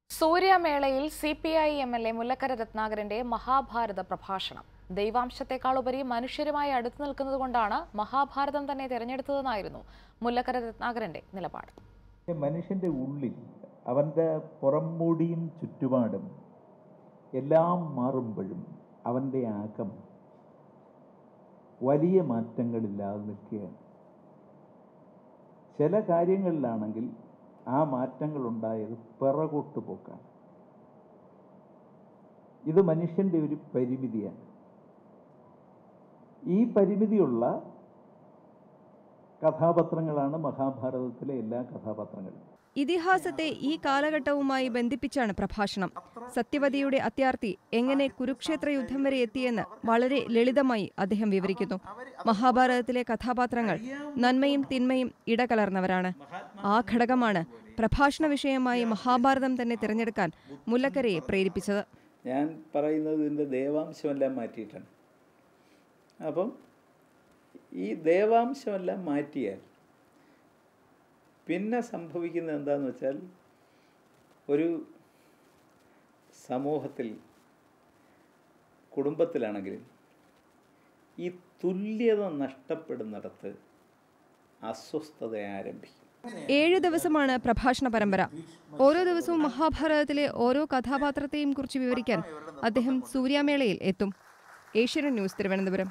സൂര്യമേളയിൽ C P I M L A Mullakkara രത്നാകരന്റെ മഹാഭാരത പ്രഭാഷണം ദൈവാംശത്തെക്കാളുപരി മനുഷ്യരുമായി അടുത്തു നിൽക്കുന്നതുകൊണ്ടാണ് മഹാഭാരതം തന്നെ തിരഞ്ഞെടുത്തതെന്നായിരുന്നു മുല്ലക്കര രത്നാകരന്റെ നിലപാട് മനുഷ്യൻ്റെ ഉള്ളിൽ അവൻ്റെ പുറംമൂടിയും ചുറ്റുപാടും എല്ലാം മാറുമ്പോഴും അവൻ്റെ ആക്കം വലിയ മാറ്റങ്ങളില്ലാതെ നിൽക്കുകയാണ് ചില കാര്യങ്ങളിലാണെങ്കിൽ ആ മാറ്റങ്ങൾ ഉണ്ടായത് പിറകോട്ട് പോക്കാണ് ഇത് മനുഷ്യൻ്റെ ഒരു പരിമിതിയാണ് ഈ പരിമിതിയുള്ള കഥാപാത്രങ്ങളാണ് മഹാഭാരതത്തിലെ എല്ലാ കഥാപാത്രങ്ങളും ഇതിഹാസത്തെ ഈ കാലഘട്ടവുമായി ബന്ധിപ്പിച്ചാണ് പ്രഭാഷണം സത്യവതിയുടെ അത്യാർത്തി എങ്ങനെ കുരുക്ഷേത്ര യുദ്ധം വരെ എത്തിയെന്ന് വളരെ ലളിതമായി അദ്ദേഹം വിവരിക്കുന്നു മഹാഭാരതത്തിലെ കഥാപാത്രങ്ങൾ നന്മയും തിന്മയും ഇടകലർന്നവരാണ് ആ ഘടകമാണ് പ്രഭാഷണ വിഷയമായി മഹാഭാരതം തന്നെ തിരഞ്ഞെടുക്കാൻ മുല്ലക്കരയെ പ്രേരിപ്പിച്ചത് ഞാൻ പറയുന്നത് ഇതിൻ്റെ ദേവാംശമെല്ലാം മാറ്റിയിട്ടാണ് അപ്പം ഈ ദേവാംശമെല്ലാം മാറ്റിയാൽ പിന്നെ സംഭവിക്കുന്നത് എന്താന്ന് വെച്ചാൽ ഒരു സമൂഹത്തിൽ കുടുംബത്തിലാണെങ്കിലും ഈ തുല്യത നഷ്ടപ്പെടുന്നിടത്ത് അസ്വസ്ഥത ആരംഭിക്കും ഏഴ് ദിവസമാണ് പ്രഭാഷണ പരമ്പര ഓരോ ദിവസവും മഹാഭാരതത്തിലെ ഓരോ കഥാപാത്രത്തെയും കുറിച്ച് വിവരിക്കാൻ അദ്ദേഹം സൂര്യാമേളയിൽ എത്തും ഏഷ്യൻ ന്യൂസ് തിരുവനന്തപുരം